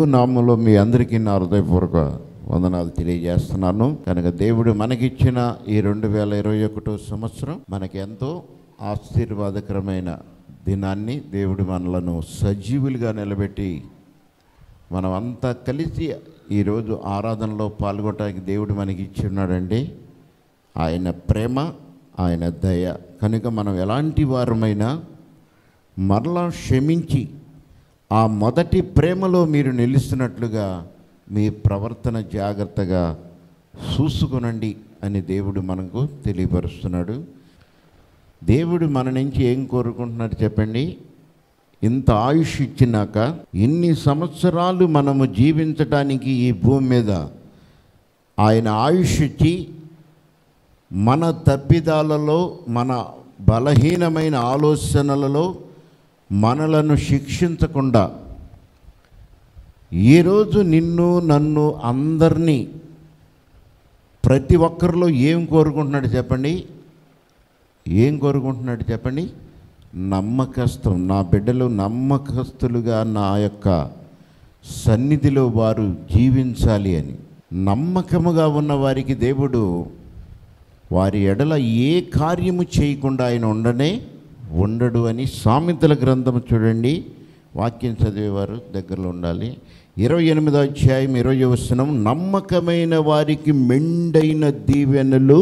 నామంలో మీ అందరికీ నా హృదయపూర్వక వందనాలు తెలియజేస్తున్నాను కనుక దేవుడు మనకిచ్చిన ఈ రెండు వేల ఇరవై ఒకటో సంవత్సరం మనకి ఎంతో ఆశీర్వాదకరమైన దినాన్ని దేవుడు మనలను సజీవులుగా నిలబెట్టి మనం అంతా కలిసి ఈరోజు ఆరాధనలో పాల్గొనడానికి దేవుడు మనకి ఇచ్చి ఉన్నాడండి ఆయన ప్రేమ ఆయన దయ కనుక మనం ఎలాంటి వారమైనా మరలా క్షమించి ఆ మొదటి ప్రేమలో మీరు నిలుస్తున్నట్లుగా మీ ప్రవర్తన జాగ్రత్తగా చూసుకొనండి అని దేవుడు మనకు తెలియపరుస్తున్నాడు దేవుడు మన నుంచి ఏం కోరుకుంటున్నాడు చెప్పండి ఇంత ఆయుష్ ఇచ్చినాక ఇన్ని సంవత్సరాలు మనము జీవించటానికి ఈ భూమి మీద ఆయన ఆయుష్ ఇచ్చి మన తప్పిదాలలో మన బలహీనమైన ఆలోచనలలో మనలను శిక్షించకుండా ఈరోజు నిన్ను నన్ను అందరినీ ప్రతి ఒక్కరిలో ఏం కోరుకుంటున్నాడు చెప్పండి ఏం కోరుకుంటున్నాడు చెప్పండి నమ్మకస్తం నా బిడ్డలు నమ్మకస్తులుగా నా యొక్క సన్నిధిలో వారు జీవించాలి అని నమ్మకముగా ఉన్న వారికి దేవుడు వారి ఎడల ఏ కార్యము చేయకుండా ఆయన ఉండనే ఉండడు అని సామెతల గ్రంథం చూడండి వాక్యం చదివేవారు దగ్గరలో ఉండాలి ఇరవై ఎనిమిదో అధ్యాయం ఇరవై వచనం నమ్మకమైన వారికి మెండైన దీవెనలు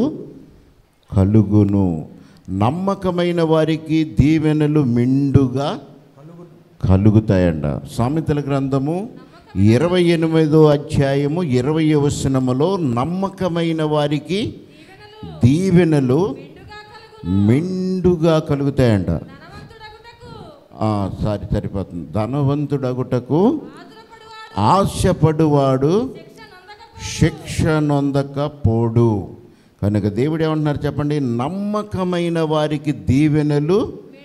కలుగును నమ్మకమైన వారికి దీవెనలు మెండుగా కలుగుతాయంట సామెతల గ్రంథము ఇరవై ఎనిమిదో అధ్యాయము ఇరవై వచనములో నమ్మకమైన వారికి దీవెనలు మెండుగా కలుగుతాయంట ఆ, సారీ సరిపోతుంది ధనవంతుడగుటకు ఆశపడువాడు శిక్ష నొందక పోడు కనుక దేవుడు ఏమంటున్నారు చెప్పండి నమ్మకమైన వారికి దీవెనలు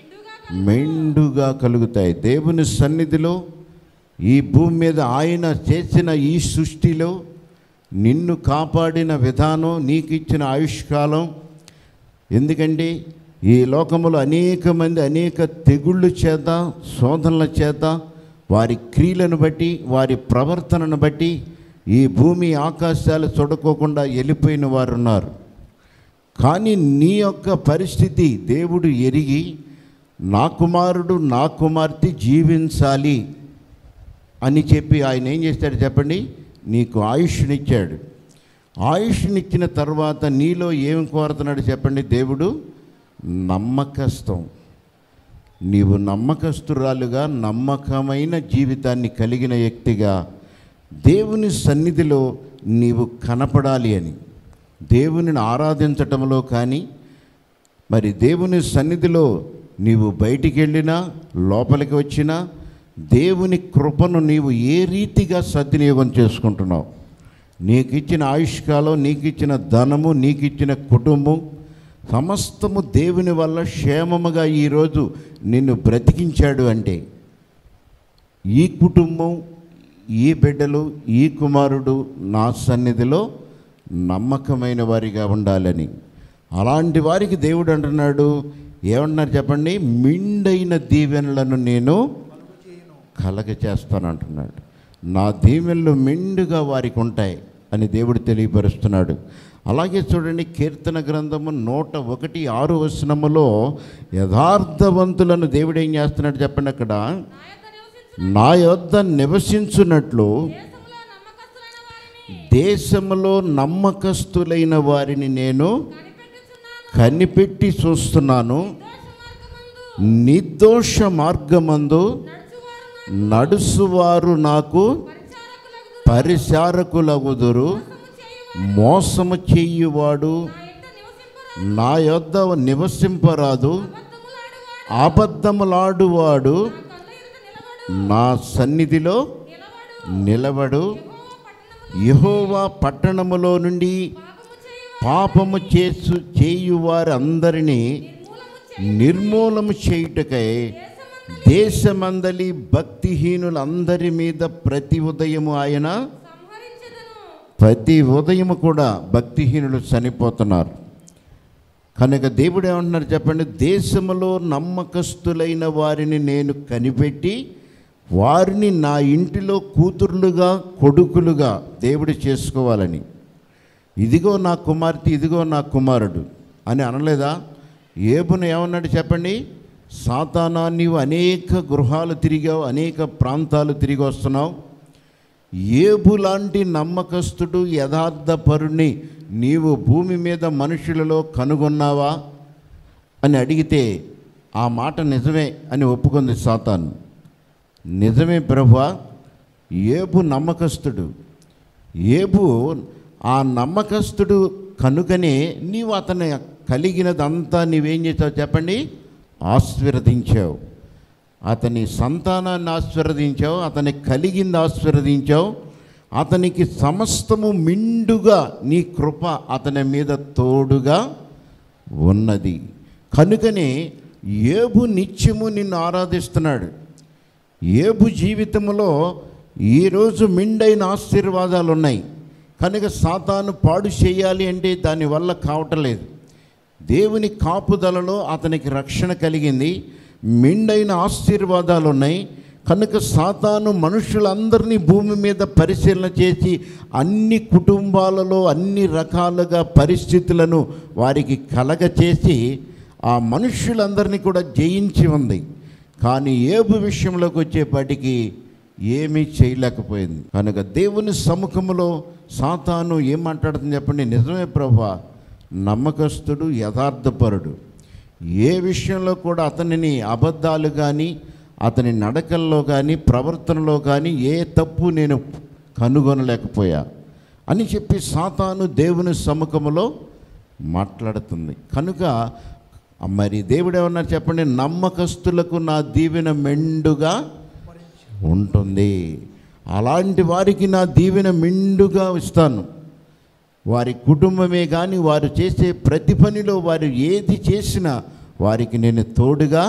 మెండుగా కలుగుతాయి దేవుని సన్నిధిలో ఈ భూమి మీద ఆయన చేసిన ఈ సృష్టిలో నిన్ను కాపాడిన విధానం నీకు ఇచ్చిన ఆయుష్కాలం ఎందుకంటే ఈ లోకములో అనేక మంది అనేక తెగుళ్ళు చేత శోధనల చేత వారి క్రియలను బట్టి వారి ప్రవర్తనను బట్టి ఈ భూమి ఆకాశాలు చూడకోకుండా వెళ్ళిపోయిన వారు ఉన్నారు కానీ నీ యొక్క పరిస్థితి దేవుడు ఎరిగి నా కుమారుడు నా కుమార్తె జీవించాలి అని చెప్పి ఆయన ఏం చేస్తాడు చెప్పండి నీకు ఆయుష్నిచ్చాడు ఆయుష్నిచ్చిన తర్వాత నీలో ఏం కోరుతున్నాడు చెప్పండి దేవుడు నమ్మకస్తం నీవు నమ్మకస్తురాలుగా నమ్మకమైన జీవితాన్ని కలిగిన వ్యక్తిగా దేవుని సన్నిధిలో నీవు కనపడాలి అని దేవునిని ఆరాధించటంలో కానీ మరి దేవుని సన్నిధిలో నీవు బయటికి వెళ్ళినా లోపలికి వచ్చినా దేవుని కృపను నీవు ఏ రీతిగా సద్వినియోగం చేసుకుంటున్నావు నీకు ఇచ్చిన ఆయుష్కాలం నీకు ఇచ్చిన ధనము నీకు ఇచ్చిన కుటుంబం సమస్తము దేవుని వల్ల క్షేమముగా ఈరోజు నిన్ను బ్రతికించాడు అంటే ఈ కుటుంబం ఈ బిడ్డలు ఈ కుమారుడు నా సన్నిధిలో నమ్మకమైన వారిగా ఉండాలని అలాంటి వారికి దేవుడు అంటున్నాడు ఏమన్నారు చెప్పండి మిండైన దీవెనలను నేను కలగ చేస్తానంటున్నాడు నా దీవెనలు మెండుగా వారికి ఉంటాయి అని దేవుడు తెలియపరుస్తున్నాడు అలాగే చూడండి కీర్తన గ్రంథము నూట ఒకటి ఆరు వచనములో యథార్థవంతులను దేవుడు ఏం చేస్తున్నాడు చెప్పండి అక్కడ నా యొద్ద నివసించున్నట్లు దేశంలో నమ్మకస్తులైన వారిని నేను కనిపెట్టి చూస్తున్నాను నిర్దోష మార్గమందు నడుసువారు నాకు పరిచారకులగుదురు మోసము చెయ్యువాడు నా యొద్ద నివసింపరాదు అబద్ధములాడువాడు నా సన్నిధిలో నిలబడు యెహోవా పట్టణములో నుండి పాపము చేసు చేయువారందరినీ నిర్మూలము చేయుటకై దేశమందలి భక్తిహీనులందరి మీద ప్రతి ఉదయము ఆయన ప్రతి ఉదయము కూడా భక్తిహీనులు చనిపోతున్నారు కనుక దేవుడు ఏమంటున్నారు చెప్పండి దేశములో నమ్మకస్తులైన వారిని నేను కనిపెట్టి వారిని నా ఇంటిలో కూతుర్లుగా కొడుకులుగా దేవుడు చేసుకోవాలని ఇదిగో నా కుమార్తె ఇదిగో నా కుమారుడు అని అనలేదా ఏబును ఏమన్నాడు చెప్పండి సాతానా నీవు అనేక గృహాలు తిరిగావు అనేక ప్రాంతాలు తిరిగి వస్తున్నావు ఏబు లాంటి నమ్మకస్తుడు యథార్థపరుని నీవు భూమి మీద మనుషులలో కనుగొన్నావా అని అడిగితే ఆ మాట నిజమే అని ఒప్పుకుంది సాతాను నిజమే ప్రభా ఏబు నమ్మకస్తుడు ఏబు ఆ నమ్మకస్తుడు కనుకనే నీవు అతని కలిగినదంతా నీవేం చేసావు చెప్పండి ఆశీర్వదించావు అతని సంతానాన్ని ఆశీర్వదించావు అతని కలిగింది ఆశీర్వదించావు అతనికి సమస్తము మిండుగా నీ కృప అతని మీద తోడుగా ఉన్నది కనుకనే ఏబు నిత్యము నిన్ను ఆరాధిస్తున్నాడు ఏబు జీవితంలో ఈరోజు మిండైన ఆశీర్వాదాలు ఉన్నాయి కనుక సాతాను పాడు చేయాలి అంటే దానివల్ల కావటలేదు దేవుని కాపుదలలో అతనికి రక్షణ కలిగింది మిండైన ఆశీర్వాదాలు ఉన్నాయి కనుక సాతాను మనుషులందరినీ భూమి మీద పరిశీలన చేసి అన్ని కుటుంబాలలో అన్ని రకాలుగా పరిస్థితులను వారికి కలగచేసి ఆ మనుషులందరినీ కూడా జయించి ఉంది కానీ ఏబు విషయంలోకి వచ్చేపాటికి ఏమీ చేయలేకపోయింది కనుక దేవుని సముఖంలో సాతాను ఏం మాట్లాడుతుంది చెప్పండి నిజమే ప్రభా నమ్మకస్తుడు యథార్థపరుడు ఏ విషయంలో కూడా అతనిని అబద్ధాలు కానీ అతని నడకల్లో కానీ ప్రవర్తనలో కానీ ఏ తప్పు నేను కనుగొనలేకపోయా అని చెప్పి సాతాను దేవుని సముఖంలో మాట్లాడుతుంది కనుక మరి దేవుడు ఏమన్నారు చెప్పండి నమ్మకస్తులకు నా దీవెన మెండుగా ఉంటుంది అలాంటి వారికి నా దీవెన మెండుగా ఇస్తాను వారి కుటుంబమే కానీ వారు చేసే ప్రతి పనిలో వారు ఏది చేసినా వారికి నేను తోడుగా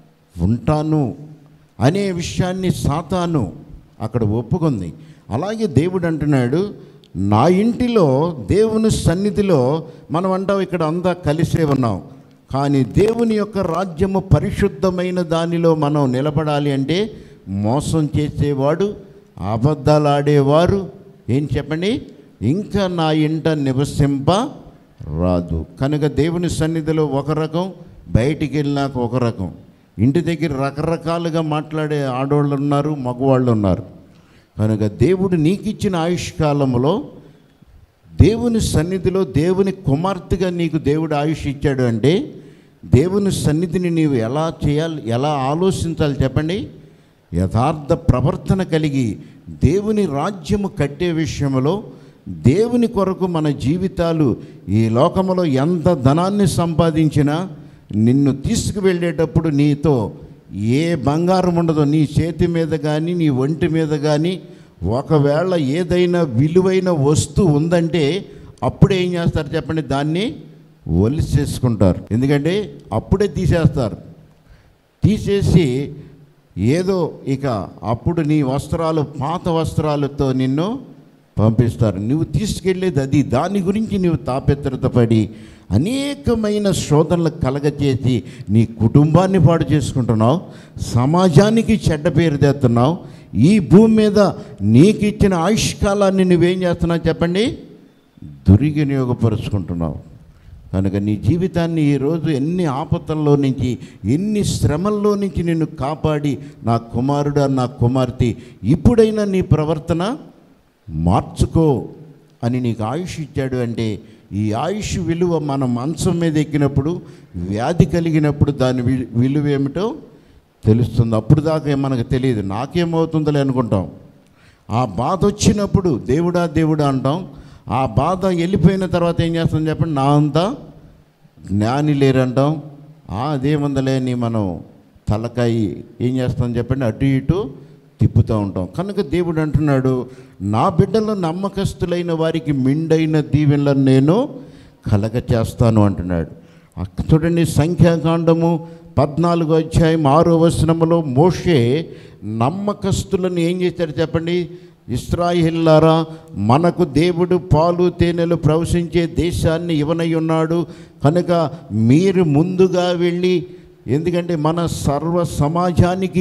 ఉంటాను అనే విషయాన్ని సాతాను అక్కడ ఒప్పుకుంది అలాగే దేవుడు అంటున్నాడు నా ఇంటిలో దేవుని సన్నిధిలో మనం అంటాం ఇక్కడ అంతా కలిసే ఉన్నాం కానీ దేవుని యొక్క రాజ్యము పరిశుద్ధమైన దానిలో మనం నిలబడాలి అంటే మోసం చేసేవాడు అబద్ధాలు ఆడేవారు ఏం చెప్పండి ఇంకా నా ఇంట నివసింప రాదు కనుక దేవుని సన్నిధిలో ఒక రకం బయటికి వెళ్ళినాక ఒక రకం ఇంటి దగ్గర రకరకాలుగా మాట్లాడే ఆడవాళ్ళు ఉన్నారు మగవాళ్ళు ఉన్నారు కనుక దేవుడు నీకు ఇచ్చిన ఆయుష్కాలంలో దేవుని సన్నిధిలో దేవుని కుమార్తెగా నీకు దేవుడు ఆయుష్ ఇచ్చాడు అంటే దేవుని సన్నిధిని నీవు ఎలా చేయాలి ఎలా ఆలోచించాలి చెప్పండి యథార్థ ప్రవర్తన కలిగి దేవుని రాజ్యము కట్టే విషయంలో దేవుని కొరకు మన జీవితాలు ఈ లోకములో ఎంత ధనాన్ని సంపాదించినా నిన్ను తీసుకువెళ్ళేటప్పుడు నీతో ఏ బంగారం ఉండదో నీ చేతి మీద కానీ నీ ఒంటి మీద కానీ ఒకవేళ ఏదైనా విలువైన వస్తువు ఉందంటే అప్పుడే ఏం చేస్తారు చెప్పండి దాన్ని ఒలిసేసుకుంటారు ఎందుకంటే అప్పుడే తీసేస్తారు తీసేసి ఏదో ఇక అప్పుడు నీ వస్త్రాలు పాత వస్త్రాలతో నిన్ను పంపిస్తారు నువ్వు తీసుకెళ్ళేది అది దాని గురించి నువ్వు తాపెత్తరత పడి అనేకమైన శోధనలు కలగచేసి నీ కుటుంబాన్ని పాడు చేసుకుంటున్నావు సమాజానికి చెడ్డ పేరు తెస్తున్నావు ఈ భూమి మీద నీకు ఇచ్చిన ఆయుష్కాలాన్ని నువ్వేం చేస్తున్నావు చెప్పండి దుర్వినియోగపరుచుకుంటున్నావు కనుక నీ జీవితాన్ని ఈరోజు ఎన్ని ఆపదల్లో నుంచి ఎన్ని శ్రమల్లో నుంచి నిన్ను కాపాడి నా కుమారుడు నా కుమార్తె ఇప్పుడైనా నీ ప్రవర్తన మార్చుకో అని నీకు ఆయుష్ ఇచ్చాడు అంటే ఈ ఆయుష్ విలువ మన మంచం మీద ఎక్కినప్పుడు వ్యాధి కలిగినప్పుడు దాని వి- విలువ ఏమిటో తెలుస్తుంది అప్పుడు దాకా మనకు తెలియదు నాకేమవుతుందిలే అనుకుంటాం ఆ బాధ వచ్చినప్పుడు దేవుడా దేవుడా అంటాం ఆ బాధ వెళ్ళిపోయిన తర్వాత ఏం చేస్తాం చెప్పండి నా అంతా జ్ఞాని లేరంటాం ఆ అదేముందలే అని మనం తలకాయి ఏం చేస్తాం చెప్పండి అటు ఇటు తిప్పుతూ ఉంటాం కనుక దేవుడు అంటున్నాడు నా బిడ్డలు నమ్మకస్తులైన వారికి మిండైన దీవెనలను నేను కలగ చేస్తాను అంటున్నాడు అక్క చూడండి సంఖ్యాకాండము పద్నాలుగో అధ్యాయం ఆరో వచనములో మోషే నమ్మకస్తులను ఏం చేశారు చెప్పండి ఇస్రాయిల్లారా మనకు దేవుడు పాలు తేనెలు ప్రవశించే దేశాన్ని ఇవ్వనై ఉన్నాడు కనుక మీరు ముందుగా వెళ్ళి ఎందుకంటే మన సర్వ సమాజానికి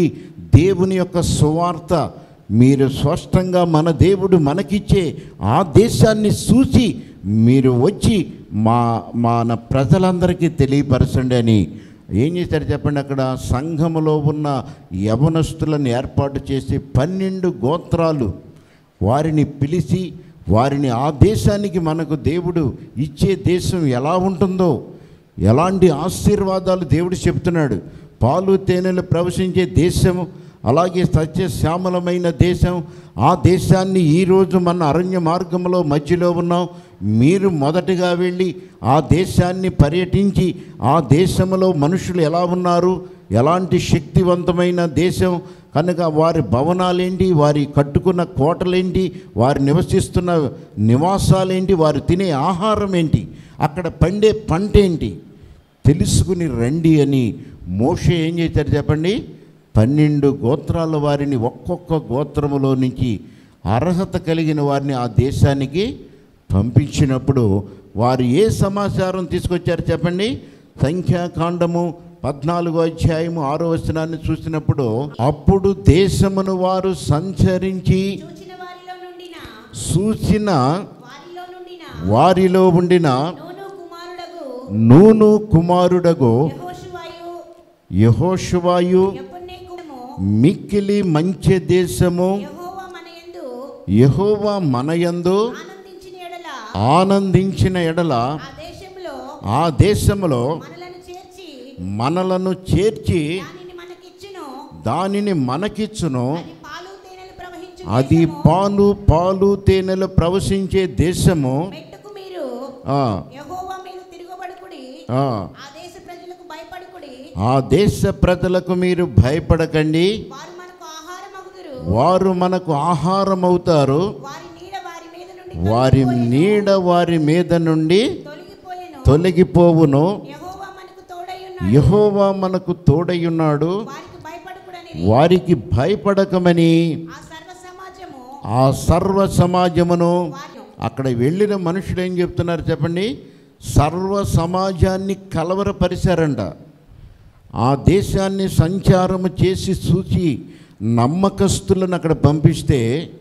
దేవుని యొక్క సువార్త మీరు స్పష్టంగా మన దేవుడు మనకిచ్చే ఆ దేశాన్ని చూసి మీరు వచ్చి మా మన ప్రజలందరికీ తెలియపరచండి అని ఏం చేశారు చెప్పండి అక్కడ సంఘములో ఉన్న యవనస్తులను ఏర్పాటు చేసి పన్నెండు గోత్రాలు వారిని పిలిచి వారిని ఆ దేశానికి మనకు దేవుడు ఇచ్చే దేశం ఎలా ఉంటుందో ఎలాంటి ఆశీర్వాదాలు దేవుడు చెప్తున్నాడు పాలు తేనెలు ప్రవశించే దేశము అలాగే సత్యశ్యామలమైన దేశం ఆ దేశాన్ని ఈరోజు మన అరణ్య మార్గంలో మధ్యలో ఉన్నాం మీరు మొదటగా వెళ్ళి ఆ దేశాన్ని పర్యటించి ఆ దేశంలో మనుషులు ఎలా ఉన్నారు ఎలాంటి శక్తివంతమైన దేశం కనుక వారి భవనాలేంటి వారి కట్టుకున్న కోటలేంటి వారు నివసిస్తున్న నివాసాలేంటి వారు తినే ఆహారం ఏంటి అక్కడ పండే పంట ఏంటి తెలుసుకుని రండి అని మోషే ఏం చేశారు చెప్పండి పన్నెండు గోత్రాల వారిని ఒక్కొక్క గోత్రములో నుంచి అర్హత కలిగిన వారిని ఆ దేశానికి పంపించినప్పుడు వారు ఏ సమాచారం తీసుకొచ్చారు చెప్పండి సంఖ్యాకాండము పద్నాలుగో అధ్యాయము ఆరో వచనాన్ని చూసినప్పుడు అప్పుడు దేశమును వారు సంచరించి చూచిన వారిలో నుండిన చూసిన వారిలో నుండిన వారిలో ఉండిన నూను కుమారుడగు నూను కుమారుడగు యెహోషువాయు యహోషువాయు యెఫున్నె కుమారము మిక్కిలి మంచి దేశము యెహోవా మనయందు యహోవా మనయందు ఆనందించిన ఎడల ఆనందించిన ఎడల ఆ దేశంలో ఆ దేశములో మనలను చేర్చి మనలను చేర్చి దానిని మనకిచ్చును దానిని మనకిచ్చును అది పాలు తేనెలు ప్రవహించు అది దేశము. పాలు పాలు తేనెలు ప్రవశించే దేశము మెట్టుకు మీరు ఆ, యెహోవా మీద తిరగబడుకుడి ఆ, ఆ దేశ ప్రజలకు భయపడుకుడి ఆ దేశ ప్రజలకు మీరు భయపడకండి వారు మనకు ఆహారం అగుదురు వారు మనకు ఆహారం అవుతారు వారి నీడ వారి మీద నుండి వారి తొలగిపోయెను. నీడ వారి మీద నుండి తొలగిపోయెను తొలగిపోవును యెహోవా మనకు తోడై ఉన్నాడు యహోవా మనకు తోడయున్నాడు వారికి భయపడకుడని వారికి భయపడకమని ఆ సర్వ సమాజము ఆ సర్వ సమాజమును వారిను అక్కడ వెళ్ళిన మనుషులు ఏం చెప్తున్నారు చెప్పండి సర్వ సమాజాన్ని కలవరపరిచారంట ఆ దేశాన్ని సంచారము చేసి చూసి నమ్మకస్తులను అక్కడ పంపిస్తే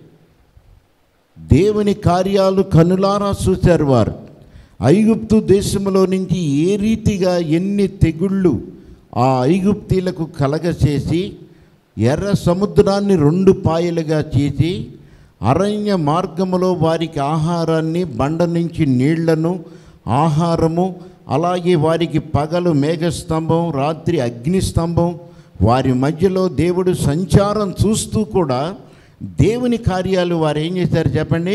దేవుని కార్యాలు కనులారా చూశారు వారు ఐగుప్తు దేశంలో నుంచి ఏ రీతిగా ఎన్ని తెగుళ్ళు ఆ ఐగుప్తీలకు కలగచేసి ఎర్ర సముద్రాన్ని రెండు పాయలుగా చేసి అరణ్య మార్గములో వారికి ఆహారాన్ని బండ నుంచి నీళ్లను ఆహారము అలాగే వారికి పగలు మేఘస్తంభం రాత్రి అగ్నిస్తంభం వారి మధ్యలో దేవుడు సంచారం చూస్తూ కూడా దేవుని కార్యాలు వారు ఏం చేశారు చెప్పండి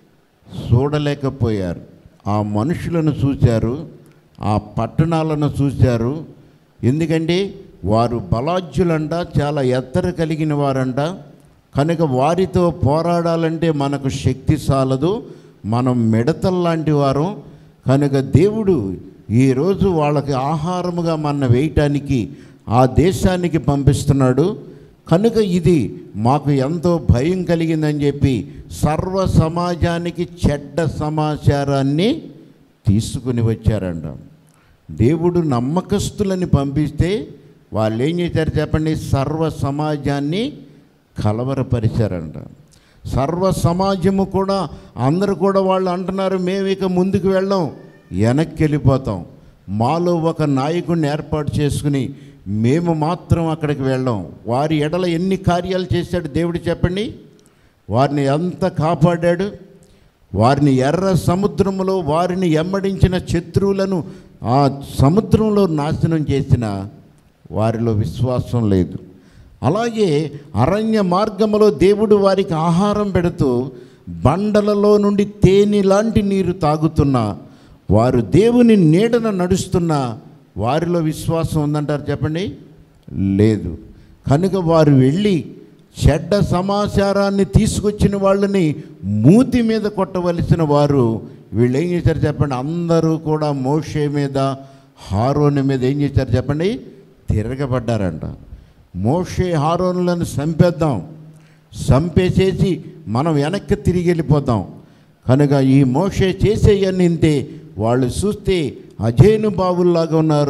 చూడలేకపోయారు ఆ మనుషులను చూశారు ఆ పట్టణాలను చూశారు ఎందుకంటే వారు బలాజ్యులంట చాలా ఎత్తర కలిగిన వారంట కనుక వారితో పోరాడాలంటే మనకు శక్తి చాలదు మనం మిడతల్లాంటి వారం కనుక దేవుడు ఈరోజు వాళ్ళకి ఆహారముగా మన వేయటానికి ఆ దేశానికి పంపిస్తున్నాడు కనుక ఇది మాకు ఎంతో భయం కలిగిందని చెప్పి సర్వ సమాజానికి చెడ్డ సమాచారాన్ని తీసుకుని వచ్చారంట దేవుడు నమ్మకస్తులని పంపిస్తే వాళ్ళు ఏం చేశారు చెప్పండి సర్వ సమాజాన్ని కలవరపరిచారంట సర్వ సమాజము కూడా అందరూ కూడా వాళ్ళు అంటున్నారు మేము ఇక ముందుకు వెళ్ళాం వెనక్కి వెళ్ళిపోతాం మాలో ఒక నాయకుడిని ఏర్పాటు చేసుకుని మేము మాత్రం అక్కడికి వెళ్ళాం వారి ఎడల ఎన్ని కార్యాలు చేశాడు దేవుడు చెప్పండి వారిని ఎంత కాపాడాడు వారిని ఎర్ర సముద్రములో వారిని ఎమ్మడించిన శత్రువులను ఆ సముద్రంలో నాశనం చేసిన వారిలో విశ్వాసం లేదు అలాగే అరణ్య మార్గములో దేవుడు వారికి ఆహారం పెడుతూ బండలలో నుండి తేనె లాంటి నీరు తాగుతున్న వారు దేవుని నీడన నడుస్తున్న వారిలో విశ్వాసం ఉందంటారు చెప్పండి లేదు కనుక వారు వెళ్ళి చెడ్డ సమాచారాన్ని తీసుకొచ్చిన వాళ్ళని మూతి మీద కొట్టవలసిన వారు వీళ్ళు ఏం చేశారు చెప్పండి అందరూ కూడా మోషే మీద హారోని మీద ఏం చేశారు చెప్పండి తిరగబడ్డారంట మోషే హారోనులను చంపేద్దాం చంపేసేసి మనం వెనక్కి తిరిగి వెళ్ళిపోతాం కనుక ఈ మోషే చేసేయన్ని ఇంతే వాళ్ళు చూస్తే అజేను బాబుల్లాగా ఉన్నారు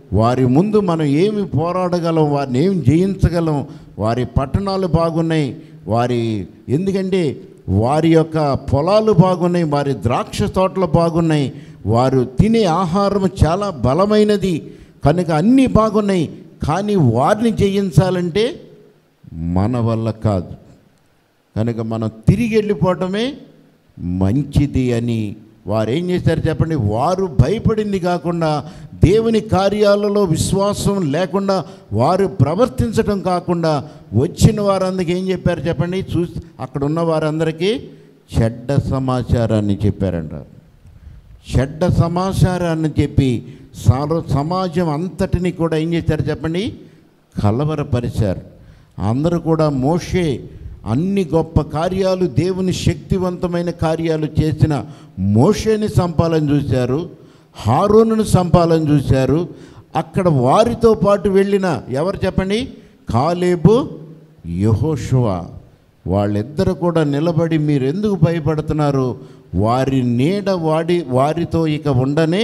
వారి ముందు మనం ఏమి పోరాడగలం వారిని ఏమి జయించగలం వారి పట్టణాలు బాగున్నాయి వారి ఎందుకంటే వారి యొక్క పొలాలు బాగున్నాయి వారి ద్రాక్ష తోటలు బాగున్నాయి వారు తినే ఆహారం చాలా బలమైనది కనుక అన్నీ బాగున్నాయి కానీ వారిని జయించాలంటే మన వల్ల కాదు కనుక మనం తిరిగి వెళ్ళిపోవటమే మంచిది అని వారు ఏం చేశారు చెప్పండి వారు భయపడింది కాకుండా దేవుని కార్యాలలో విశ్వాసం లేకుండా వారు ప్రవర్తించడం కాకుండా వచ్చిన వారందరికీ ఏం చెప్పారు చెప్పండి చూసి అక్కడ ఉన్న వారందరికీ చెడ్డ సమాచారాన్ని చెప్పారంట చెడ్డ సమాచారాన్ని చెప్పి సార సమాజం అంతటిని కూడా ఏం చేశారు చెప్పండి కలవరపరిచారు అందరూ కూడా మోషే అన్ని గొప్ప కార్యాలు దేవుని శక్తివంతమైన కార్యాలు చేసిన మోషేని సంపాలని చూశారు హారోనును సంపాలని చూశారు అక్కడ వారితో పాటు వెళ్ళిన ఎవరు చెప్పండి కాలేబు యహోషువా వాళ్ళిద్దరు కూడా నిలబడి మీరు ఎందుకు భయపడుతున్నారు వారి నీడ వాడి వారితో ఇక ఉండనే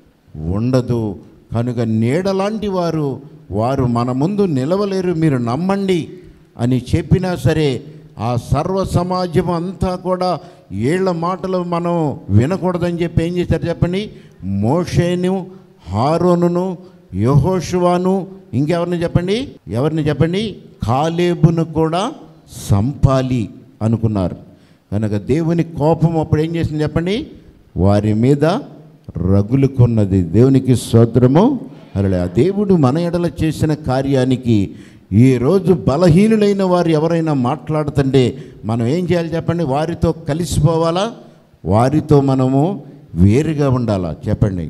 ఉండదు కనుక నీడలాంటి వారు వారు మన ముందు నిలవలేరు మీరు నమ్మండి అని చెప్పినా సరే ఆ సర్వ సమాజం అంతా కూడా ఏళ్ల మాటలు మనం వినకూడదని చెప్పి ఏం చేశారు చెప్పండి మోషేను హారోనును యహోషువాను ఇంకెవరిని చెప్పండి ఎవరిని చెప్పండి కాలేబును కూడా సంపాలి అనుకున్నారు కనుక దేవుని కోపం అప్పుడు ఏం చేసింది చెప్పండి వారి మీద రగులుకున్నది దేవునికి స్తోత్రము అలా ఆ దేవుడు మన ఎడల చేసిన కార్యానికి ఈరోజు బలహీనులైన వారు ఎవరైనా మాట్లాడుతుంటే మనం ఏం చేయాలి చెప్పండి వారితో కలిసిపోవాలా వారితో మనము వేరుగా ఉండాలా చెప్పండి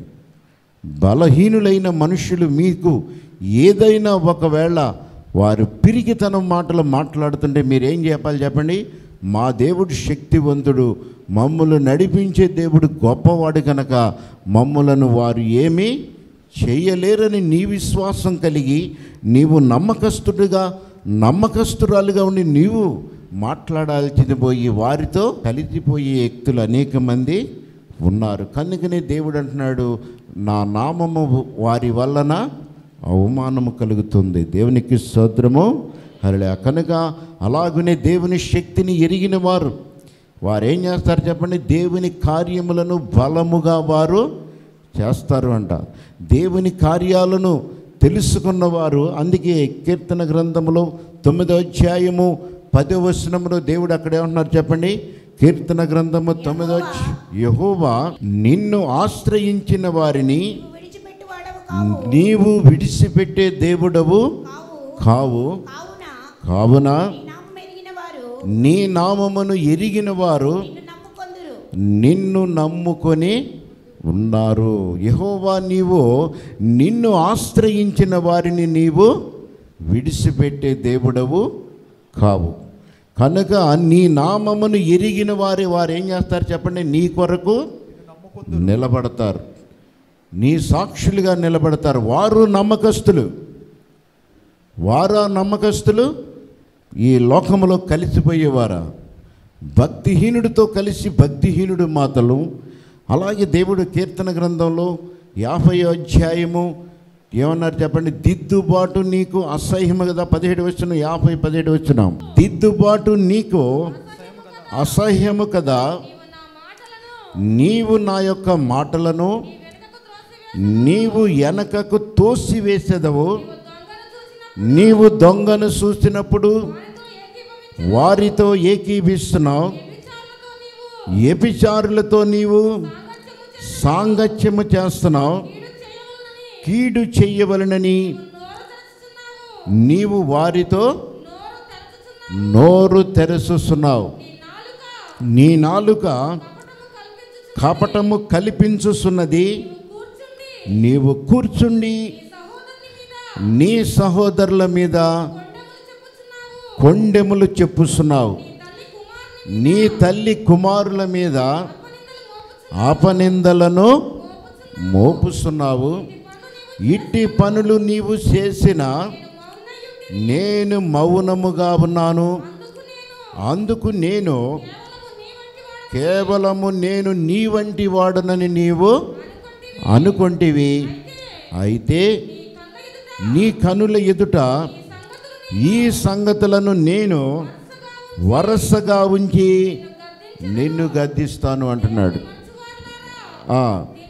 బలహీనులైన మనుషులు మీకు ఏదైనా ఒకవేళ వారు పిరిగితనం మాటలు మాట్లాడుతుంటే మీరేం చెప్పాలి చెప్పండి మా దేవుడు శక్తివంతుడు మమ్మల్ని నడిపించే దేవుడు గొప్పవాడు కనుక మమ్మలను వారు ఏమీ చేయలేరని నీ విశ్వాసం కలిగి నీవు నమ్మకస్తుడిగా నమ్మకస్తురాలుగా ఉండి నీవు మాట్లాడాల్సింది పోయి వారితో కలిసిపోయే వ్యక్తులు అనేక మంది ఉన్నారు కనుకనే దేవుడు అంటున్నాడు నా నామము వారి వలన అవమానము కలుగుతుంది దేవునికి స్తోత్రము అలా కనుక అలాగనే దేవుని శక్తిని ఎరిగిన వారు వారు ఏం చేస్తారు చెప్పండి దేవుని కార్యములను బలముగా వారు చేస్తారు అంట దేవుని కార్యాలను తెలుసుకున్నవారు అందుకే కీర్తన గ్రంథములో తొమ్మిదో అధ్యాయము పదో వచనములో దేవుడు అక్కడ ఏమంటున్నారు చెప్పండి కీర్తన గ్రంథము తొమ్మిదో అధ్యాయం, యెహోవా నిన్ను ఆశ్రయించిన వారిని నీవు విడిచిపెట్టు వాడవు కావు నీవు విడిచిపెట్టే దేవుడవు కావు కావు కావున కావున నీ నామం ఎరిగిన వారు నీ నామమును ఎరిగిన వారు నిన్ను నమ్ముకొందురు నిన్ను నమ్ముకొని ఉన్నారు యెహోవా నీవు నిన్ను ఆశ్రయించిన వారిని నీవు విడిచిపెట్టే దేవుడవు కావు కనుక నీ నామమును ఎరిగిన వారి వారు ఏం చేస్తారు చెప్పండి నీ కొరకు నిలబడతారు నీ సాక్షులుగా నిలబడతారు వారు నమ్మకస్తులు వారా నమ్మకస్తులు ఈ లోకములో కలిసిపోయేవారా భక్తిహీనుడితో కలిసి భక్తిహీనుడు మాటలు అలాగే దేవుడు కీర్తన గ్రంథంలో యాభై అధ్యాయము ఏమన్నారు చెప్పండి దిద్దుబాటు నీకు అసహ్యము కదా పదిహేడు వచ్చిన యాభై పదిహేడు వచ్చినాం దిద్దుబాటు నీకు అసహ్యము కదా నీవు నా యొక్క మాటలను నీవు వెనకకు తోసివేసేదవు నీవు దొంగను చూసినప్పుడు వారితో ఏకీభిస్తున్నావు ఎపిచారులతో నీవు సాంగత్యము చేస్తున్నావు కీడు చెయ్యవలనని నీవు వారితో నోరు తెరచుస్తున్నావు నీ నాలుక కపటము కల్పించుస్తున్నది నీవు కూర్చుండి నీ సహోదరుల మీద కొండెములు చెప్పుస్తున్నావు నీ తల్లి కుమారుల మీద ఆపనిందలను మోపుస్తున్నావు ఇట్టి పనులు నీవు చేసిన నేను మౌనముగా ఉన్నాను అందుకు నేను కేవలము నేను నీ వంటి వాడునని నీవు అనుకొంటివి అయితే నీ కనుల ఎదుట ఈ సంగతులను నేను వరసగా ఉంచి నిన్ను గద్దిస్తాను అంటున్నాడు ఆ,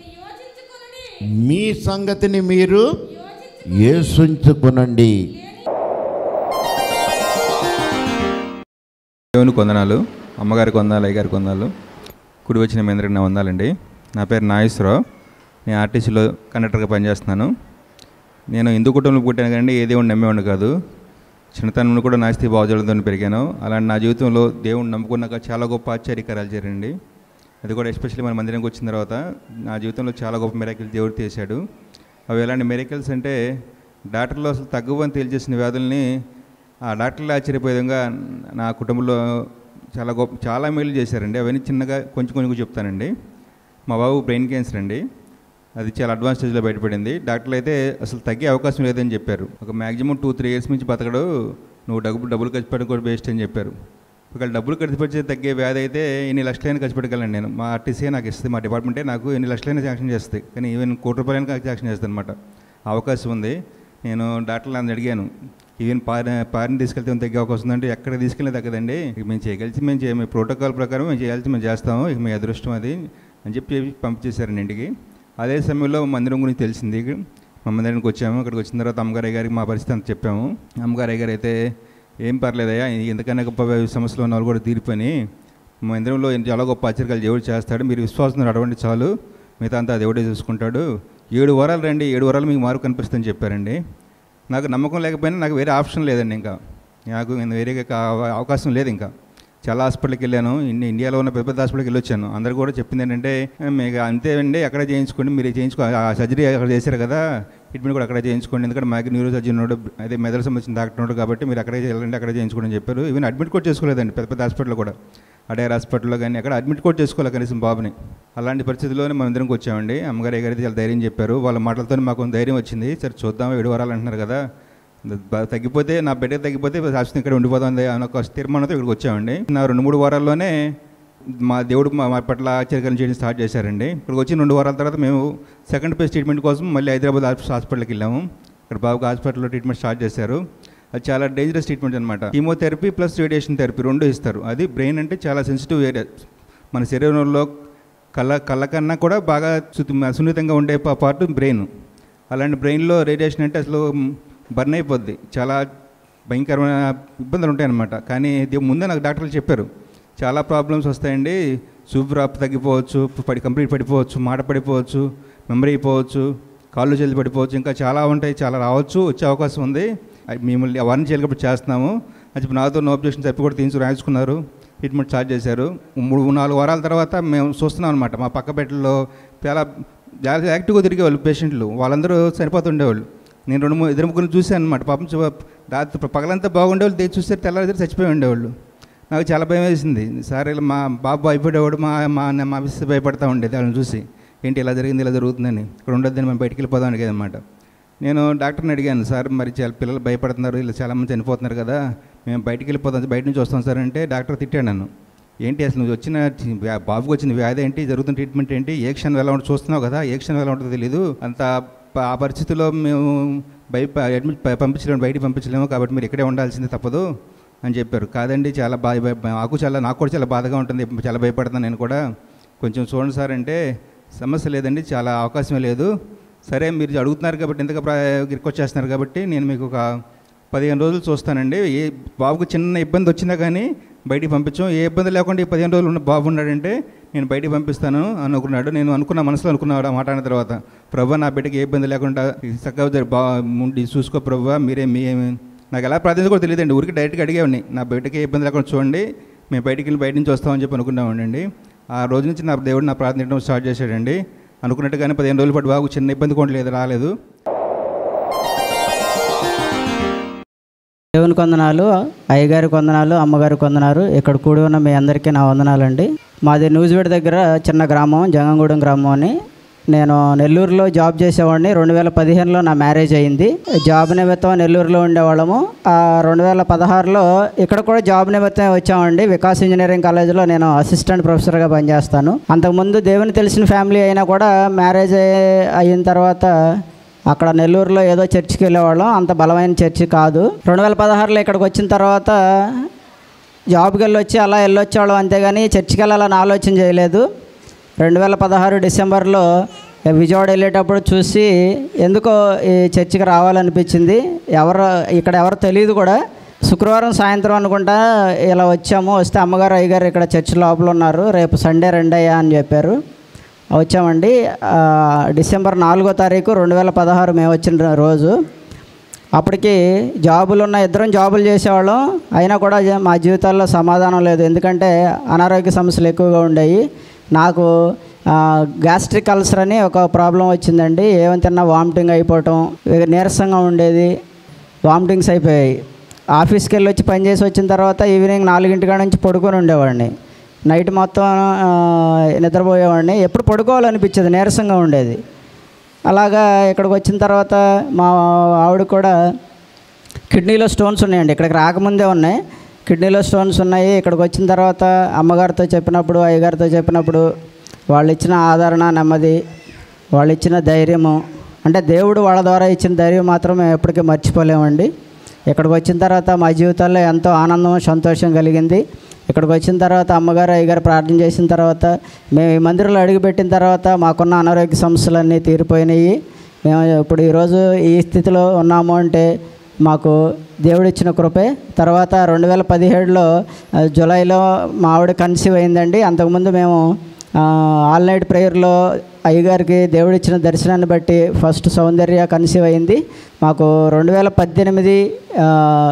మీ సంగతిని మీరు యేసుంచుకునండి దేవుని కొందనాలు అమ్మగారికి వందాలు అయ్యగారికి వందాలు కుడి వచ్చిన మీ అందరికి నా వందాలండి నా పేరు నాగేశ్వరరావు నేను ఆర్టీసీలో కండక్టర్గా పనిచేస్తున్నాను నేను హిందూ కుటుంబంలో పుట్టాను కానీ ఏ దేవుడిని నమ్మేవాడిని కాదు చిన్నతనంలో కూడా నాస్తి బావజలతో పెరిగాను అలాంటి నా జీవితంలో దేవుడిని నమ్ముకున్నాక చాలా గొప్ప ఆశ్చర్యకరాలు జరిగింది అది కూడా ఎస్పెషల్లీ మన మందిరంకి వచ్చిన తర్వాత నా జీవితంలో చాలా గొప్ప మెరకిల్స్ దేవుడు చేశాడు అవి ఎలాంటి మెరకిల్స్ అంటే డాక్టర్లు అసలు తగ్గువని తేల్చేసిన వ్యాధుల్ని ఆ డాక్టర్లు ఆశ్చర్యపోయే విధంగా నా కుటుంబంలో చాలా గొప్ప చాలా మేలు చేశారండి అవన్నీ చిన్నగా కొంచెం కొంచెం చెప్తానండి మా బాబు బ్రెయిన్ క్యాన్సర్ అండి అది చాలా అడ్వాన్స్ స్టేజ్లో బయటపడింది డాక్టర్లు అయితే అసలు తగ్గే అవకాశం లేదని చెప్పారు ఒక మ్యాక్సిమం టూ త్రీ ఇయర్స్ నుంచి బతకడు నువ్వు డబ్బు డబ్బులు ఖర్చు పెట్టడం కూడా వేస్ట్ అని చెప్పారు ఒకవేళ డబ్బులు ఖర్చు పెట్టి తగ్గే వ్యాధి అయితే ఎన్ని లక్షలైనా ఖర్చు పెట్టగలను నేను మా ఆర్టీసీ నాకు ఇస్తుంది మా డిపార్ట్మెంటే నాకు ఎన్ని లక్షలైనా శాంక్షన్ చేస్తుంది కానీ ఈవెన్ కోటి రూపాయలైనా శాంక్షన్ చేస్తుంది అనమాట అవకాశం ఉంది నేను డాక్టర్లు అందరిని అడిగాను ఈవెన్ పారి పారిని తీసుకెళ్తే ఏమైనా తగ్గే అవకాశం ఉందంటే ఎక్కడ తీసుకెళ్ళి తగ్గదండి ఇక మేము చేయగలిసి మేము చేయ మీ ప్రోటోకాల్ ప్రకారం మేము చేయాల్సి మేము చేస్తాము ఇక మీ అదృష్టం అది అని చెప్పి పంపించేశారండి ఇంటికి అదే సమయంలో మా మందిరం గురించి తెలిసింది మా మందిరానికి వచ్చాము అక్కడికి వచ్చిన తర్వాత అమ్మగారి గారికి మా పరిస్థితి అంత చెప్పాము అమ్మగారి గారు అయితే ఏం పర్లేదయ్యా ఎందుకన్నా గొప్ప సమస్యలు ఉన్న వాళ్ళు కూడా తీరిపోయి మా మందిరంలో చాలా గొప్ప ఆశ్చర్యాలు దేవుడు చేస్తాడు మీరు విశ్వాసం అడవండి చాలు మిగతా అంతా దేవుడే చూసుకుంటాడు ఏడు వారాలు రండి ఏడు వారాలు మీకు మార్పు కనిపిస్తుందని చెప్పారండి నాకు నమ్మకం లేకపోయినా నాకు వేరే ఆప్షన్ లేదండి ఇంకా నాకు ఇంకా వేరే కా- అవకాశం లేదు ఇంకా చాలా హాస్పిటల్కి వెళ్ళాను ఇన్ని ఇండియాలో ఉన్న పెద్ద పెద్ద హాస్పిటల్కి వెళ్ళి వచ్చాను అందరు కూడా చెప్పింది ఏంటంటే మీకు అంతే అండి అక్కడ చేయించుకోండి మీరు చేయించుకో ఆ సర్జరీ అక్కడ చేశారు కదా ట్రీట్మెంట్ కూడా అక్కడే చేయించుకోండి ఎందుకంటే మాకు న్యూరో సర్జన్ ఉన్నాడు అదే మెదడు సంబంధించిన డాక్టర్ ఉన్నాడు కాబట్టి మీరు అక్కడే వెళ్ళండి అక్కడే చేయించుకోండి అని చెప్పారు ఈవెన్ అడ్మిట్ కూడా చేసుకోలేదండి పెద్ద పెద్ద హాస్పిటల్లో కూడా అడేర్ హాస్పిటల్లో కానీ అక్కడ అడ్మిట్ కూడా చేసుకోవాలి కనీసం బాబుని అలాంటి పరిస్థితుల్లోనే మనం ఇద్దరికి వచ్చామండి అమ్మగారు గారు అయితే చాలా ధైర్యం చెప్పారు వాళ్ళ మాటలతో మాకు కొంత ధైర్యం వచ్చింది సరే చూద్దాం ఏడు వారాలు అంటున్నారు కదా బ- తగ్గిపోతే నా బిడ్డ తగ్గిపోతే శాశ్వతం ఇక్కడ ఉండిపోతుంది అని ఒక తీర్మానంతో ఇక్కడికి వచ్చామండి నా రెండు మూడు వారాల్లోనే మా దేవుడు మా మా పట్ల ఆశ్చర్యకరం చేయడం స్టార్ట్ చేశారండి ఇక్కడికి వచ్చి రెండు వారాల తర్వాత మేము సెకండ్ ఫేజ్ ట్రీట్మెంట్ కోసం మళ్ళీ హైదరాబాద్ హాస్ప- హాస్పిటల్కి వెళ్ళాము ఇక్కడ బాబుకి హాస్పిటల్లో ట్రీట్మెంట్ స్టార్ట్ చేశారు అది చాలా డేంజరస్ ట్రీట్మెంట్ అనమాట కీమోథెరపీ ప్లస్ రేడియేషన్ థెరపీ రెండు ఇస్తారు అది బ్రెయిన్ అంటే చాలా సెన్సిటివ్ ఏరియా మన శరీరంలో కళ్ళ కళ్ళ కన్నా కూడా బాగా సు- సున్నితంగా ఉండే పా- పార్ట్ బ్రెయిన్ అలాంటి బ్రెయిన్లో రేడియేషన్ అంటే అసలు బర్న్ అయిపోద్ది చాలా భయంకరమైన ఇబ్బందులు ఉంటాయన్నమాట కానీ ఇది ముందే నాకు డాక్టర్లు చెప్పారు చాలా ప్రాబ్లమ్స్ వస్తాయండి సూపర్ తగ్గిపోవచ్చు పడి కంప్లీట్ పడిపోవచ్చు మాట పడిపోవచ్చు మెమరీ అయిపోవచ్చు కాళ్ళు చేతులు పడిపోవచ్చు ఇంకా చాలా ఉంటాయి చాలా రావచ్చు వచ్చే అవకాశం ఉంది అవి మిమ్మల్ని అవన్నీ చేయలేకపోతే చేస్తున్నాము అని చెప్పి నాతో నో అబ్జెక్షన్ చెప్పి కూడా తీసుకు రాయించుకున్నారు ట్రీట్మెంట్ స్టార్ట్ చేశారు మూడు నాలుగు వారాల తర్వాత మేము చూస్తున్నాం అనమాట మా పక్క బెడ్లలో చాలా చాలా యాక్టివ్గా తిరిగేవాళ్ళు పేషెంట్లు వాళ్ళందరూ చనిపోతుండేవాళ్ళు నేను రెండు మూడు ఇద్దరు ముగ్గురు చూశాను అనమాట పాపం చూ- రాత్రి పగలంతా బాగుండేవాళ్ళు తెచ్చి చూస్తే తెల్లారి చచ్చిపోయి ఉండేవాళ్ళు నాకు చాలా భయం వేసింది సార్ ఇలా మా బాబు భయపడేవాడు మా మా మా మిస్ భయపడతా ఉండేది వాళ్ళని చూసి ఏంటి ఇలా జరిగింది ఇలా జరుగుతుందని ఇక్కడ ఉండొద్దని మేము బయటికి వెళ్ళిపోదాం అడిగేది అనమాట నేను డాక్టర్ని అడిగాను సార్ మరి చాలా పిల్లలు భయపడుతున్నారు ఇలా చాలామంది చనిపోతున్నారు కదా మేము బయటికి వెళ్ళిపోతాం బయట నుంచి వస్తాం సార్ అంటే డాక్టర్ తిట్టాడు నన్ను ఏంటి అసలు నువ్వు వచ్చిన వ్యా- బాబుకి వచ్చిన వ్యాధి ఏంటి జరుగుతున్న ట్రీట్మెంట్ ఏంటి ఏ క్షణం ఎలా ఉంటుందో చూస్తున్నావు కదా ఏ క్షణం ఎలా ఉంటుందో తెలియదు అంత ప- ఆ పరిస్థితిలో మేము బయ అడ్మిట్ ప- పంపించలేము బయటికి పంపించలేము కాబట్టి మీరు ఇక్కడే ఉండాల్సింది తప్పదు అని చెప్పారు కాదండి చాలా బాధ భయ- నాకు చాలా నాకు కూడా చాలా బాధగా ఉంటుంది చాలా భయపడుతున్నాను నేను కూడా కొంచెం చూడండి సార్ అంటే సమస్య లేదండి చాలా అవకాశమే లేదు సరే మీరు అడుగుతున్నారు కాబట్టి ఇంతగా రిక్వెస్ట్ చేస్తున్నారు కాబట్టి నేను మీకు ఒక పదిహేను రోజులు చూస్తానండి ఏ బాబుకు చిన్న ఇబ్బంది వచ్చినా కానీ బయటికి పంపించాం ఏ ఇబ్బంది లేకుండా ఈ పదిహేను రోజులు ఉన్న బాబు ఉన్నాడంటే నేను బయటికి పంపిస్తాను అనుకున్నాడు నేను అనుకున్న మనసులో అనుకున్నాడు ఆ మాట అన్న తర్వాత ప్రభా నా బిడ్డకి ఏ ఇబ్బంది లేకుండా చక్కగా జరి- బా ఉండి చూసుకో ప్రభా మీరే మీ నాకు ఎలా ప్రార్థన కూడా తెలియదండి ఊరికి డైరెక్ట్గా అడిగేవాడిని నా బిడ్డకి ఏ ఇబ్బంది లేకుండా చూడండి మేము బయటికి వెళ్ళి బయట నుంచి వస్తామని చెప్పి అనుకున్నామండి ఆ రోజు నుంచి నా దేవుడు నా ప్రార్థన చేయడం స్టార్ట్ చేశాడండి అనుకున్నట్టుగానే పదిహేను రోజుల పాటు బాబు చిన్న ఇబ్బంది కూడా లేదు రాలేదు దేవుని వందనాలు అయ్యగారి వందనాలు అమ్మగారి వందనాలు ఇక్కడ కూడి ఉన్న మీ అందరికీ నా వందనాలండి మాది న్యూజివేడ్ దగ్గర చిన్న గ్రామం జంగంగూడెం గ్రామం అని నేను నెల్లూరులో జాబ్ చేసేవాడిని రెండు వేల పదిహేనులో నా మ్యారేజ్ అయింది జాబ్ నిమిత్తం నెల్లూరులో ఉండేవాళ్ళము ఆ రెండు వేల పదహారులో ఇక్కడ కూడా జాబ్ నిమిత్తం వచ్చామండి వికాస్ ఇంజనీరింగ్ కాలేజీలో నేను అసిస్టెంట్ ప్రొఫెసర్గా పనిచేస్తాను అంతకుముందు దేవుని తెలిసిన ఫ్యామిలీ అయినా కూడా మ్యారేజ్ అయిన తర్వాత అక్కడ నెల్లూరులో ఏదో చర్చికి వెళ్ళేవాళ్ళం అంత బలమైన చర్చి కాదు రెండు వేల పదహారులో ఇక్కడికి వచ్చిన తర్వాత జాబ్కి వెళ్ళొచ్చి అలా వెళ్ళొచ్చేవాళ్ళం అంతేగాని చర్చికి వెళ్ళాలని ఆలోచన చేయలేదు రెండు వేల పదహారు డిసెంబర్లో విజయవాడ వెళ్ళేటప్పుడు చూసి ఎందుకో ఈ చర్చికి రావాలనిపించింది ఎవరు ఇక్కడ ఎవరు తెలియదు కూడా శుక్రవారం సాయంత్రం అనుకుంటా ఇలా వచ్చాము వస్తే అమ్మగారు అయ్యగారు ఇక్కడ చర్చి లోపల ఉన్నారు రేపు సండే రెండయ్యా అని చెప్పారు వచ్చామండి ఆ, డిసెంబర్ నాలుగో తారీఖు రెండు వేల పదహారు మేము వచ్చిన రోజు అప్పటికి జాబులు ఉన్న ఇద్దరం జాబులు చేసేవాళ్ళం అయినా కూడా జ- మా జీవితాల్లో సమాధానం లేదు ఎందుకంటే అనారోగ్య సమస్యలు ఎక్కువగా ఉండేవి నాకు గ్యాస్ట్రిక్ అల్సర్ అని ఒక ప్రాబ్లం వచ్చిందండి ఏమని తిన్నా వామిటింగ్ అయిపోవటం ఇక నీరసంగా ఉండేది వామిటింగ్స్ అయిపోయాయి ఆఫీస్కి వెళ్ళి వచ్చి పని చేసి వచ్చిన తర్వాత ఈవినింగ్ నాలుగింటి కాడ నుంచి పడుకొని ఉండేవాడిని నైట్ మొత్తం ఆ, నిద్రపోయేవాడిని ఎప్పుడు పడుకోవాలనిపించేది నీరసంగా ఉండేది అలాగా ఇక్కడికి వచ్చిన తర్వాత మా ఆవిడ కూడా కిడ్నీలో స్టోన్స్ ఉన్నాయండి ఇక్కడికి రాకముందే ఉన్నాయి కిడ్నీలో స్టోన్స్ ఉన్నాయి ఇక్కడికి వచ్చిన తర్వాత అమ్మగారితో చెప్పినప్పుడు అయ్యగారితో చెప్పినప్పుడు వాళ్ళు ఇచ్చిన ఆదరణ నెమ్మది వాళ్ళు ఇచ్చిన ధైర్యము అంటే దేవుడు వాళ్ళ ద్వారా ఇచ్చిన ధైర్యం మాత్రం మేము ఎప్పటికీ మర్చిపోలేమండి ఇక్కడికి వచ్చిన తర్వాత మా జీవితాల్లో ఎంతో ఆనందం సంతోషం కలిగింది ఇక్కడికి వచ్చిన తర్వాత అమ్మగారు అయ్యగారు ప్రార్థన చేసిన తర్వాత మేము ఈ మందిరంలో అడుగుపెట్టిన తర్వాత మాకున్న అనారోగ్య సమస్యలన్నీ తీరిపోయినాయి మేము ఇప్పుడు ఈరోజు ఈ స్థితిలో ఉన్నాము అంటే మాకు దేవుడిచ్చిన కృపే తర్వాత రెండు వేల పదిహేడులో ఆ, జూలైలో మా ఆవిడ కన్సీవ్ అయిందండి అంతకుముందు మేము ఆ, ఆల్ నైట్ ప్రేయర్లో అయ్యగారికి దేవుడిచ్చిన దర్శనాన్ని బట్టి ఫస్ట్ సౌందర్య కన్సీవ్ అయింది మాకు రెండు వేల పద్దెనిమిది ఆ,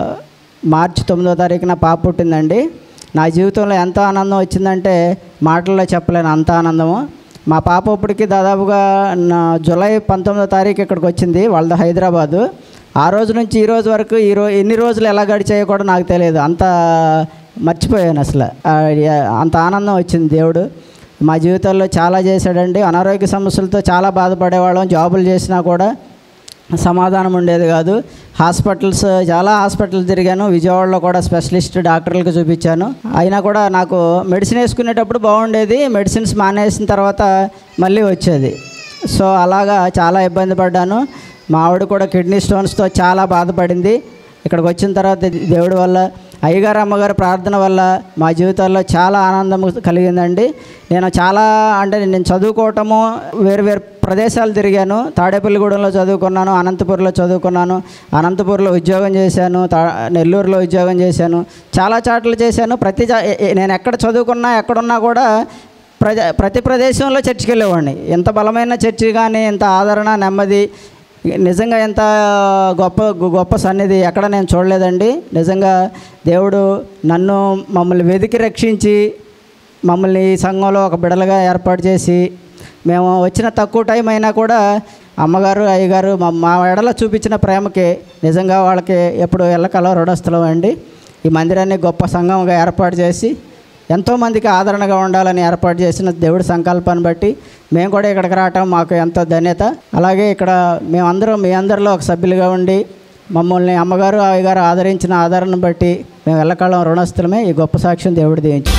మార్చి తొమ్మిదో తారీఖున పాప పుట్టిందండి నా జీవితంలో ఎంత ఆనందం వచ్చిందంటే మాటల్లో చెప్పలేను అంత ఆనందము మా పాప ఇప్పటికి దాదాపుగా నా జూలై పంతొమ్మిదో తారీఖు ఇక్కడికి వచ్చింది వాళ్ళది హైదరాబాదు ఆ రోజు నుంచి ఈ రోజు వరకు ఈ రో ఎన్ని రోజులు ఎలా గడిచాయో కూడా నాకు తెలియదు అంత మర్చిపోయాను అసలు ఆ, అంత ఆనందం వచ్చింది దేవుడు మా జీవితాల్లో చాలా చేశాడండి అనారోగ్య సమస్యలతో చాలా బాధపడేవాళ్ళం జాబులు చేసినా కూడా సమాధానం ఉండేది కాదు హాస్పిటల్స్ చాలా హాస్పిటల్ తిరిగాను విజయవాడలో కూడా స్పెషలిస్ట్ డాక్టర్లకు చూపించాను అయినా కూడా నాకు మెడిసిన్ వేసుకునేటప్పుడు బాగుండేది మెడిసిన్స్ మానేసిన తర్వాత మళ్ళీ వచ్చేది సో అలాగా చాలా ఇబ్బంది పడ్డాను మా ఆవిడ కూడా కిడ్నీ స్టోన్స్తో చాలా బాధపడింది ఇక్కడికి వచ్చిన తర్వాత దేవుడి వల్ల అయ్యగారు అమ్మగారు ప్రార్థన వల్ల మా జీవితాల్లో చాలా ఆనందం కలిగిందండి నేను చాలా అంటే నేను చదువుకోవటము వేరు వేరు ప్రదేశాలు తిరిగాను తాడేపల్లిగూడెంలో చదువుకున్నాను అనంతపురంలో చదువుకున్నాను అనంతపురంలో ఉద్యోగం చేశాను తా నెల్లూరులో ఉద్యోగం చేశాను చాలా చాట్లు చేశాను ప్రతి చా- ఏ- ఏ- నేను ఎక్కడ చదువుకున్నా ఎక్కడున్నా కూడా ప్రజ ప్రతి ప్రదేశంలో చర్చికి వెళ్ళేవాడిని ఎంత బలమైన చర్చి కానీ ఎంత ఆదరణ నెమ్మది నిజంగా ఎంత గొప్ప గొప్ప సన్నిధి ఎక్కడ నేను చూడలేదండి నిజంగా దేవుడు నన్ను మమ్మల్ని వెతికి రక్షించి మమ్మల్ని ఈ సంఘంలో ఒక బిడలుగా ఏర్పాటు చేసి మేము వచ్చిన తక్కువ టైం అయినా కూడా అమ్మగారు అయ్యగారు మా మా ఎడల చూపించిన ప్రేమకి నిజంగా వాళ్ళకి ఎప్పుడు ఎల్లకలో రుణస్థలం అండి ఈ మందిరాన్ని గొప్ప సంఘంగా ఏర్పాటు చేసి ఎంతోమందికి ఆదరణగా ఉండాలని ఏర్పాటు చేసిన దేవుడి సంకల్పాన్ని బట్టి మేము కూడా ఇక్కడికి రావటం మాకు ఎంతో ధన్యత అలాగే ఇక్కడ మేమందరం మీ అందరిలో ఒక సభ్యులుగా ఉండి మమ్మల్ని అమ్మగారు అయ్యగారు ఆదరించిన ఆదరణను బట్టి మేము ఎల్లకాలం రుణస్థలమే ఈ గొప్ప సాక్ష్యం దేవుడు దీవించి